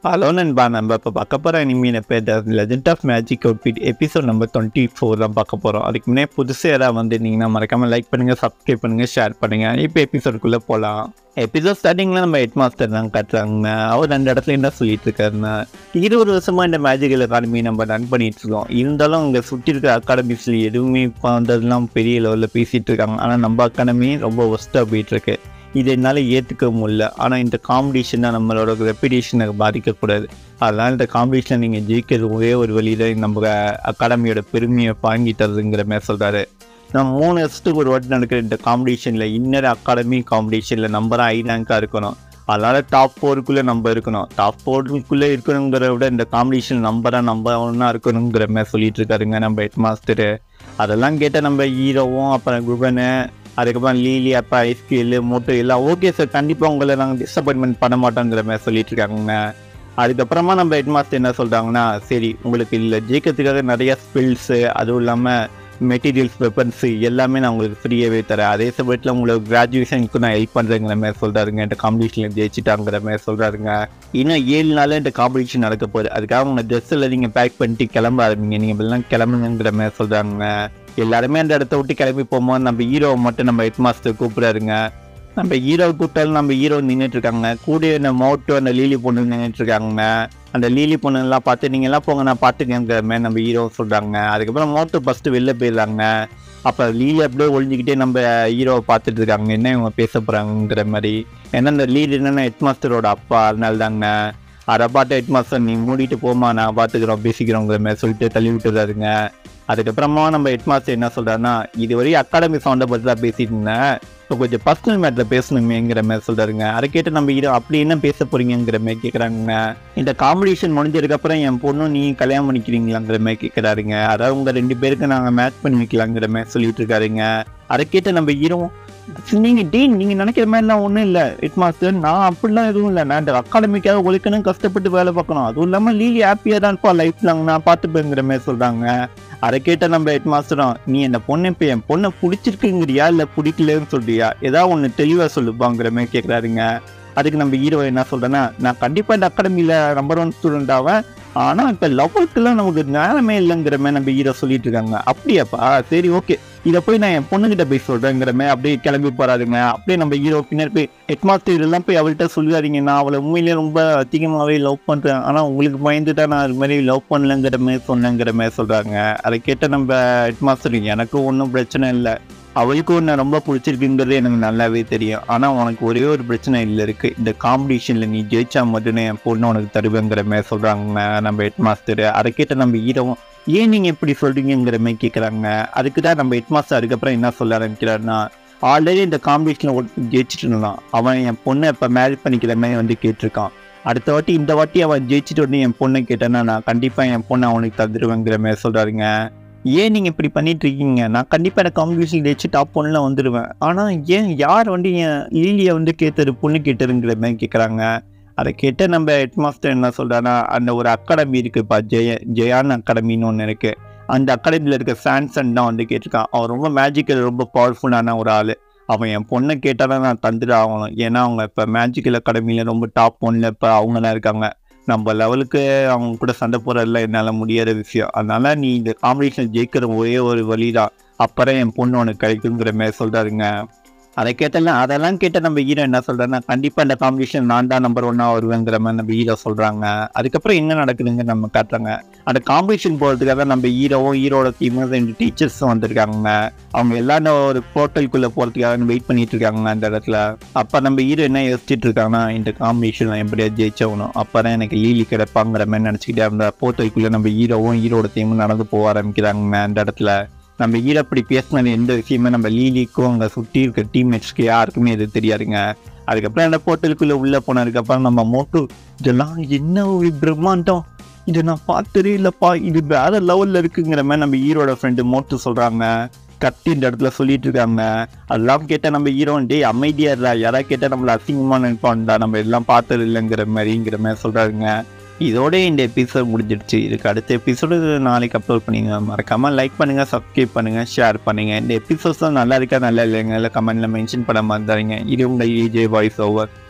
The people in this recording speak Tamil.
ஹலோ நண்பா நம்ம இப்போ பார்க்க போகிற அனிமீன பேர் the legend of magic outfit episode number twenty four தான் பார்க்க போகிறோம் அதுக்கு முன்னே புதுசாக யாராவது வந்துருந்தீங்கன்னா மறக்காமல் லைக் பண்ணுங்கள் சப்ஸ்கிரைப் பண்ணுங்கள் ஷேர் பண்ணுங்கள் இப்போ எபிசோடுக்குள்ளே போகலாம் எபிசோட் ஸ்டார்டிங்கில் நம்ம ஹெட் மாஸ்டர் தான் காட்டுறாங்க அவர் ரெண்டு இடத்துல என்ன சொல்லிட்டு இருக்காருன்னா இருபது வருஷமாக இந்த மேஜிக்கல் அகாடமி நம்ம ரன் பண்ணிட்டு இருக்கோம் இருந்தாலும் இங்கே சுற்றி இருக்கிற அகாடமிஸில் எதுவுமே இப்போ வந்ததெல்லாம் பெரிய லெவலில் பேசிகிட்டு இருக்காங்க ஆனால் நம்ம அகாடமி ரொம்ப ஒஸ்ட்டாக போயிட்டு இருக்கு இதை என்னால் ஏற்றுக்க முடியல ஆனால் இந்த காம்படிஷனை நம்மளோட ரெப்புடேஷனை பாதிக்கக்கூடாது அதனால் இந்த காம்படிஷனை நீங்கள் ஜெயிக்கிறது ஒரே ஒரு வழியில் நம்ம அகாடமியோட பெருமையை வாங்கி தருதுங்கிற மாதிரி சொல்கிறாரு நம்ம மூணு வருஷத்துக்கு ஒரு வாட்டி நடக்கிற இந்த காம்படிஷனில் இன்னர் அகாடமி காம்படிஷனில் நம்ம தான் ஐ ரேங்காக இருக்கணும் அதனால் டாப் ஃபோருக்குள்ளே நம்ம இருக்கணும் டாப் ஃபோருக்குள்ளே இருக்கணுங்கிற விட இந்த காம்படிஷன் நம்ம தான் நம்ம ஒன்றா இருக்கணுங்கிற மாதிரி சொல்லிட்டு இருக்காருங்க நம்ம ஹெட் மாஸ்டரு அதெல்லாம் கேட்டால் நம்ம ஹீரோவும் அப்புறம் குகனு அதுக்கப்புறம் லீலி அப்பா ஐஸ்கில் மோட்டோ எல்லாம் ஓகே சார் கண்டிப்பாக உங்களை நாங்கள் டிசப்பாயின்மெண்ட் பண்ண மாட்டோங்கிற மாதிரி சொல்லிட்டு இருக்காங்க அதுக்கப்புறமா நம்ம ஹெட் மாஸ்டர் என்ன சொல்கிறாங்கன்னா சரி உங்களுக்கு இல்லை ஜெயிக்கிறதுக்காக நிறைய ஸ்கில்ஸு அதுவும் இல்லாமல் மெட்டீரியல்ஸ் வெப்பன்ஸு எல்லாமே நான் உங்களுக்கு ஃப்ரீயாகவே தரேன் அதே சமயத்தில் உங்களுக்கு கிராஜுவேஷனுக்கு நான் ஹெல்ப் பண்ணுறேங்கிற மாதிரி சொல்கிறாருங்க இந்த காம்படிஷனில் ஜெயிச்சிட்டாங்கிற மாதிரி சொல்கிறாருங்க இன்னும் ஏழு நாள் இந்த காம்படிஷன் நடக்க போகுது அதுக்காக உங்கள் ட்ரெஸ்ஸில் நீங்கள் பேக் பண்ணிட்டு கிளம்ப ஆரம்பிங்க நீங்கள் எல்லாம் கிளம்புங்கிற மாதிரி சொல்கிறாங்க எல்லாருமே அந்த இடத்த விட்டு கிளம்பி போகும்போது நம்ம ஹீரோவை மட்டும் நம்ம ஹெட் மாஸ்டர் கூப்பிடாருங்க நம்ம ஹீரோ கூப்பிட்டாலும் நம்ம ஹீரோ நின்றுட்டு இருக்காங்க கூட இந்த மோட்டோ அந்த லீலி பொண்ணு நின்றுட்டு இருக்காங்க அந்த லீலி பொண்ணுலாம் பார்த்து நீங்கள் எல்லாம் போங்க நான் பார்த்துக்கங்கிற மாதிரி நம்ம ஹீரோ சொல்கிறாங்க அதுக்கப்புறம் மோட்டோ ஃபஸ்ட்டு வெளில போயிடுறாங்க அப்போ லீலி அப்படியே ஒழிஞ்சிக்கிட்டே நம்ம ஹீரோவை பார்த்துட்டு இருக்காங்க என்ன இவங்க பேச போகிறாங்கிற மாதிரி ஏன்னா இந்த லீலி என்னென்ன ஹெட் மாஸ்டரோட அப்பா அதனால தாங்க அதை பார்த்து ஹெட் மாஸ்டர் நீ மூடிட்டு போமா நான் பார்த்துக்கிறோம் பேசிக்கிறோங்கிற மாதிரி சொல்லிட்டு தள்ளி விட்டுறாருங்க அதுக்கப்புறமா நம்ம ஹெட் மாஸ்டர் என்ன சொல்கிறாருன்னா இதுவரை அகாடமி சவுண்டை பற்றி தான் பேசிட்டு இருந்தேன் இப்போ கொஞ்சம் பர்சனல் மேட்டில் பேசணுமேங்கிற மாதிரி சொல்கிறாருங்க அதை கேட்டு நம்ம ஹீரோ அப்படி என்ன பேச போறீங்கிற மாதிரி கேட்குறாங்க இந்த காம்படிஷன் முடிஞ்சதுக்கப்புறம் என் பொண்ணும் நீ கல்யாணம் பண்ணிக்கிறீங்களாங்கிற மாதிரி கேட்குறாருங்க அதாவது உங்கள் ரெண்டு பேருக்கு நாங்கள் மேட்ச் பண்ணி வைக்கலாங்கிற மாதிரி சொல்லிட்டு இருக்காருங்க அதை கேட்டு நம்ம ஹீரோ நீங்கள் டீன் நீங்கள் நினைக்கிற மாதிரிலாம் ஒன்றும் இல்லை ஹெட் மாஸ்டர் நான் அப்படிலாம் எதுவும் இல்லை நான் இந்த அகாடமிக்காக ஒழிக்கணும் கஷ்டப்பட்டு வேலை பார்க்கணும் அதுவும் இல்லாமல் லீலி ஹாப்பியாக தான் இருப்பா லைஃப் லாங் நான் பார்த்துப்பேங்கிற மாதிரி சொல்கிறாங்க அதை கேட்ட நம்ம ஹெட் மாஸ்டரும் நீ இந்த பொண்ணை இப்போ என் பொண்ணை பிடிச்சிருக்குங்கிறியா இல்லை பிடிக்கலன்னு சொல்றியா ஏதாவது ஒன்று தெளிவாக சொல்லுப்பாங்கிற மாதிரி கேட்குறாருங்க அதுக்கு நம்ம ஹீரோ என்ன சொல்கிறேன்னா நான் கண்டிப்பாக இந்த அகாடமியில் நம்பர் ஒன் ஸ்டூடெண்ட் ஆவேன் ஆனால் இப்போ லவ்வருக்குலாம் நமக்கு நேரமே இல்லைங்கிற மாதிரி நம்ம ஹீரோ சொல்லிட்டு இருக்காங்க அப்படியாப்பா சரி ஓகே இதை போய் நான் என் பொண்ணுகிட்ட போய் சொல்கிறேங்கிற மாதிரி அப்படியே கிளம்பி போகிறாருங்க அப்படியே நம்ம ஹீரோ பின்னாடி போய் ஹெட் மாஸ்டர் இதெல்லாம் போய் அவள்கிட்ட சொல்லுவாருங்க நான் அவளை உண்மையிலேயே ரொம்ப அதிகமாகவே லவ் பண்ணுறேன் ஆனால் உங்களுக்கு பயந்துட்டா நான் அது மாதிரி லவ் பண்ணலங்கிற மாதிரி சொன்னேங்கிற மாதிரி சொல்கிறாங்க அதை கேட்ட நம்ம ஹெட் மாஸ்டர் எனக்கும் ஒன்றும் பிரச்சனை இல்லை அவளுக்கும் ஒன்று ரொம்ப பிடிச்சிருக்குங்கிறது எனக்கு நல்லாவே தெரியும் ஆனால் உனக்கு ஒரே ஒரு பிரச்சனை இல்லை இருக்குது இந்த காம்படிஷனில் நீ ஜெயிச்சா மட்டுமே என் பொண்ணு உனக்கு தருவேங்கிற மாதிரி சொல்கிறாங்க நம்ம ஹெட் மாஸ்டர் அதை கேட்ட நம்ம ஹீரோவும் ஏன் நீங்கள் இப்படி சொல்கிறீங்கிற மாதிரி கேட்குறாங்க அதுக்கு தான் நம்ம ஹெட் மாஸ்டர் அதுக்கப்புறம் என்ன சொல்ல ஆரம்பிக்கிறாருன்னா ஆல்ரெடி இந்த காம்படிஷனில் ஒருத்தர் ஜெயிச்சிட்டு இருந்தான் அவன் என் பொண்ணை இப்போ மேரேஜ் பண்ணிக்கிற மாதிரி வந்து கேட்டிருக்கான் அடுத்த வாட்டி இந்த வாட்டி அவன் ஜெயிச்சுட்டு வந்து என் பொண்ணை கேட்டேன்னா நான் கண்டிப்பாக என் பொண்ணை அவனுக்கு தந்துடுவேங்கிற மாதிரி சொல்கிறாருங்க ஏன் நீங்கள் இப்படி பண்ணிட்டு இருக்கீங்க நான் கண்டிப்பாக எனக்கு காம்படிஷன் ஜெயிச்சு டாப் ஒன்ல வந்துடுவேன் ஆனால் ஏன் யார் வந்து என் லீலியை வந்து கேட்டது பொண்ணு கேட்டதுங்கிற மாதிரி கேட்குறாங்க அதை கேட்ட நம்ம ஹெட் மாஸ்டர் என்ன சொல்கிறான்னா அந்த ஒரு அகாடமி இருக்குப்பா ஜெய ஜெயான் அகாடமின்னு ஒன்று இருக்குது அந்த அகாடமியில் இருக்க சாம்சன் தான் வந்து கேட்டிருக்கான் அவன் ரொம்ப மேஜிக்கல் ரொம்ப பவர்ஃபுல்லான ஒரு ஆள் அவன் என் பொண்ணை கேட்டால் தான் நான் தந்துட ஆகணும் ஏன்னா அவங்க இப்போ மேஜிக்கல் அகாடமியில் ரொம்ப டாப் ஒன்ல இப்போ அவங்க தான் இருக்காங்க நம்ம லெவலுக்கு அவங்க கூட சண்டை போடுறதுல என்னால் முடியாத விஷயம் அதனால நீ இந்த காம்படிஷன் ஜெயிக்கிற ஒரே ஒரு வழி தான் அப்புறம் என் பொண்ணு உனக்கு கிடைக்குங்கிற மாதிரி சொல்கிறாருங்க அதை கேட்டல அதெல்லாம் கேட்ட நம்ம ஹீரோ என்ன சொல்கிறாருன்னா கண்டிப்பாக இந்த காம்படிஷன் நான் தான் நம்பர் ஒன்னாக வருவேங்கிற மாதிரி நம்ம ஹீரோ சொல்கிறாங்க அதுக்கப்புறம் என்ன நடக்குதுங்க நம்ம காட்டுறாங்க அந்த காம்படிஷன் போகிறதுக்காக நம்ம ஹீரோவும் ஹீரோட டீமும் ரெண்டு டீச்சர்ஸும் வந்திருக்காங்க அவங்க எல்லாரும் ஒரு போர்ட்டலுக்குள்ளே போகிறதுக்காக வெயிட் பண்ணிட்டு இருக்காங்க அந்த இடத்துல அப்போ நம்ம ஹீரோ என்ன யோசிச்சுட்டு இருக்காங்கன்னா இந்த காம்படிஷன் எப்படியாவது ஜெயிச்சவனும் அப்போ தான் எனக்கு லீலி கிடைப்பாங்கிற மாதிரி நினச்சிக்கிட்டே அந்த போர்ட்டலுக்குள்ளே நம்ம ஹீரோவும் ஹீரோட டீமும் நடந்து போக ஆரம்பிக்கிறாங்க அந்த இடத்துல நம்ம ஹீரோ அப்படி பேசினது எந்த விஷயமே நம்ம லீலிக்கும் அங்கே சுற்றி இருக்க டீம்மேட்ஸ்க்கு யாருக்குமே இது தெரியாதுங்க அதுக்கப்புறம் அந்த போர்ட்டலுக்குள்ளே உள்ளே போனதுக்கப்புறம் நம்ம மோட்டு இதெல்லாம் என்ன ஒரு பிரம்மாண்டம் இதை நான் பார்த்ததே இல்லைப்பா இது வேற லெவலில் இருக்குங்கிற மாதிரி நம்ம ஹீரோட ஃப்ரெண்டு மோட்டு சொல்கிறாங்க கத்தி இந்த இடத்துல சொல்லிட்டு இருக்காங்க அதெல்லாம் கேட்டால் நம்ம ஹீரோ டே அமைதியா இருந்தா யாராவது கேட்டால் நம்மள அசிங்கமாக நினைப்பான்டா நம்ம எல்லாம் பார்த்தது இல்லைங்கிற மாதிரிங்கிற மாதிரி சொல்கிறாருங்க இதோட இந்த எபிசோட் முடிஞ்சிடுச்சு இதுக்கு அடுத்த எபிசோடு நாளைக்கு அப்லோட் பண்ணிங்க மறக்காமல் லைக் பண்ணுங்கள் சப்ஸ்கிரைப் பண்ணுங்கள் ஷேர் பண்ணுங்கள் இந்த எபிசோட்ஸ் நல்லா இருக்கா நல்லா இல்லைங்க இல்லை கமெண்ட்டில் மென்ஷன் பண்ண மாதிரி இது உங்கள் ஏஜே வாய்ஸ் ஓவர்